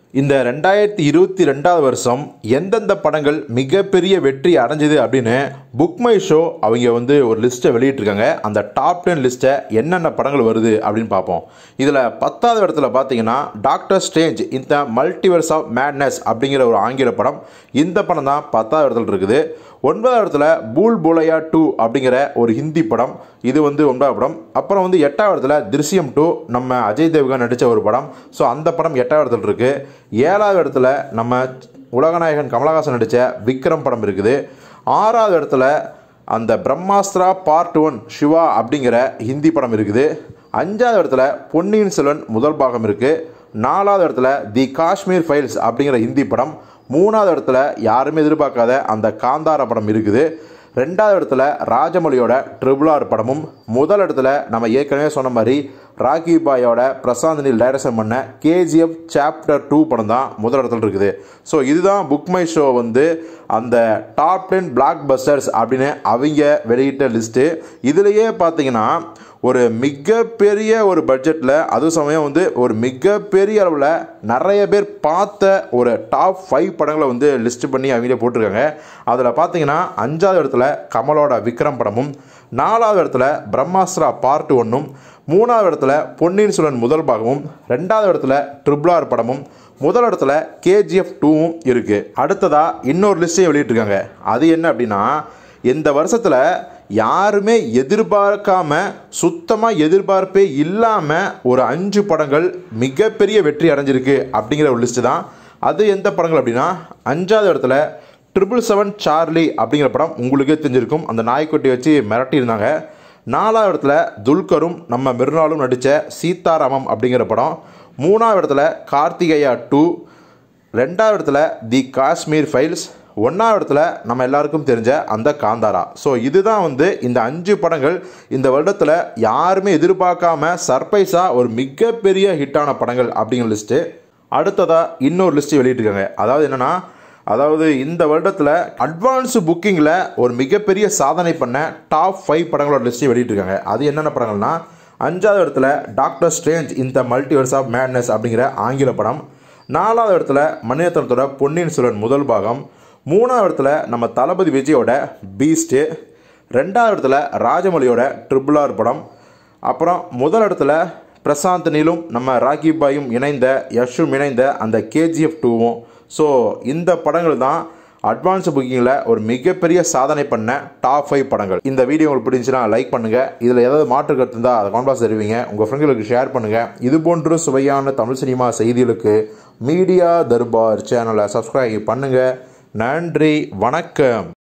இந்த ரெண்டாயிரத்தி இருபத்தி ரெண்டாவது வருஷம் எந்தெந்த படங்கள் மிகப்பெரிய வெற்றி அடைஞ்சது அப்படின்னு புக் மை ஷோ அவங்க வந்து ஒரு லிஸ்ட்டை வெளியிட்டிருக்காங்க அந்த டாப் டென் லிஸ்ட்டை என்னென்ன படங்கள் வருது அப்படின்னு பார்ப்போம் இதில் பத்தாவது இடத்துல பார்த்தீங்கன்னா டாக்டர் ஸ்ட்ரேஞ்ச் இந்த மல்டிவர்ஸ் ஆஃப் மேட்னஸ் அப்படிங்கிற ஒரு ஆங்கில படம் இந்த படம் தான் பத்தாவது இடத்துல இருக்குது ஒன்பதாவது இடத்துல பூல் புலையா டூ அப்படிங்கிற ஒரு ஹிந்தி படம் இது வந்து ஒன்பதாவது படம் அப்புறம் வந்து எட்டாவது இடத்துல திருஷ்யம் டூ நம்ம அஜய் தேவ்கன் நடித்த ஒரு படம் ஸோ அந்த படம் எட்டாவது இடத்துல இருக்குது ஏழாவது இடத்துல நம்ம உலகநாயகன் கமலஹாசன் நடித்த விக்ரம் படம் இருக்குது ஆறாவது இடத்துல அந்த பிரம்மாஸ்திரா பார்ட் ஒன் சிவா அப்படிங்கிற ஹிந்தி படம் இருக்குது அஞ்சாவது இடத்துல பொன்னியின் செல்வன் முதல் பாகம் இருக்குது நாலாவது இடத்துல தி காஷ்மீர் ஃபைல்ஸ் அப்படிங்கிற ஹிந்தி படம் மூணாவது இடத்துல யாருமே எதிர்பார்க்காத அந்த காந்தார படம் இருக்குது ரெண்டாவது இடத்துல ராஜமௌலியோட ட்ரிபிள் ஆர் படமும் முதல் இடத்துல நம்ம ஏற்கனவே சொன்ன மாதிரி ராக்கி பாயோட பிரசாந்த் நீல் டைரக்ஷன் பண்ண கேஜிஎஃப் சாப்டர் டூ படம் தான் முதல் இடத்துல இருக்குது ஸோ இதுதான் புக் மை ஷோ வந்து அந்த டாப் டென் பிளாக் பஸ்டர்ஸ் அப்படின்னு அவங்க வெளியிட்ட லிஸ்ட்டு இதுலேயே பார்த்தீங்கன்னா ஒரு மிகப்பெரிய ஒரு பட்ஜெட்டில் அது சமயம் வந்து ஒரு மிகப்பெரிய அளவில் நிறைய பேர் பார்த்த ஒரு டாப் ஃபைவ் படங்களை வந்து லிஸ்ட் பண்ணி அவங்களே போட்டிருக்காங்க அதில் பார்த்தீங்கன்னா அஞ்சாவது இடத்துல கமலோட விக்ரம் படமும் நாலாவது இடத்துல பிரம்மாஸ்திரா பார்ட் ஒன்றும் மூணாவது இடத்துல பொன்னியின் செல்வன் முதல் பாகமும் ரெண்டாவது இடத்துல ட்ரிபிள் ஆர் படமும் முதல் இடத்துல கேஜிஎஃப் டூவும் இருக்குது அடுத்ததாக இன்னொரு லிஸ்ட்டையும் வெளியிட்டிருக்காங்க அது என்ன அப்படின்னா இந்த வருஷத்தில் யாருமே எதிர்பார்க்காம சுத்தமாக எதிர்பார்ப்பே இல்லாமல் ஒரு அஞ்சு படங்கள் மிகப்பெரிய வெற்றி அடைஞ்சிருக்கு அப்படிங்கிற ஒரு லிஸ்ட்டு தான் அது எந்த படங்கள் அப்படின்னா அஞ்சாவது இடத்துல ட்ரிபிள் செவன் சார்லி அப்படிங்கிற படம் உங்களுக்கே தெரிஞ்சிருக்கும் அந்த நாய்க்குட்டி வச்சு மிரட்டியிருந்தாங்க நாலாவது இடத்துல துல்கரும் நம்ம மிருனாலும் நடித்த சீதாராமம் அப்படிங்கிற படம் மூணாவது இடத்துல கார்த்திகேயா டூ ரெண்டாவது இடத்துல தி காஷ்மீர் ஃபைல்ஸ் ஒன்றாவது இடத்துல நம்ம எல்லாருக்கும் தெரிஞ்ச அந்த காந்தாரா ஸோ இதுதான் வந்து இந்த அஞ்சு படங்கள் இந்த வருடத்தில் யாருமே எதிர்பார்க்காம சர்ப்ரைஸாக ஒரு மிகப்பெரிய ஹிட்டான படங்கள் அப்படிங்கிற லிஸ்ட்டு அடுத்ததாக இன்னொரு லிஸ்ட்டு வெளியிட்டிருக்காங்க அதாவது என்னென்னா அதாவது இந்த வருடத்தில் அட்வான்ஸ் புக்கிங்கில் ஒரு மிகப்பெரிய சாதனை பண்ண டாப் ஃபைவ் படங்களோட லிஸ்ட்டை வெளியிட்டிருக்காங்க அது என்னென்ன படங்கள்னா அஞ்சாவது இடத்துல டாக்டர் ஸ்ட்ரேஞ்ச் இந்த மல்டிவர்ஸ் ஆஃப் மேட்னஸ் அப்படிங்கிற ஆங்கில படம் நாலாவது இடத்துல மணிரத்னத்தோட பொன்னியின் செல்வன் முதல் பாகம் மூணாவது இடத்துல நம்ம தளபதி விஜயோட பீஸ்ட்டு ரெண்டாவது இடத்துல ராஜமௌலியோட ட்ரிபிள் ஆர் படம் அப்புறம் முதல் இடத்துல பிரசாந்த் நீலும் நம்ம ராக்கி பாயும் இணைந்த யஷும் இணைந்த அந்த கேஜிஎஃப் டூவும் ஸோ இந்த படங்கள் தான் அட்வான்ஸ் புக்கிங்கில் ஒரு மிகப்பெரிய சாதனை பண்ண டாப் ஃபைவ் படங்கள் இந்த வீடியோ உங்களுக்கு பிடிச்சுன்னா லைக் பண்ணுங்கள் இதில் ஏதாவது மாற்று கருத்து இருந்தால் அதை கான்பாஸ் தெரிவிங்க உங்கள் ஃப்ரெண்ட்களுக்கு ஷேர் பண்ணுங்கள் இது போன்று சுவையான தமிழ் சினிமா செய்திகளுக்கு மீடியா தர்பார் சேனலை சப்ஸ்கிரைப் பண்ணுங்கள் நன்றி வணக்கம்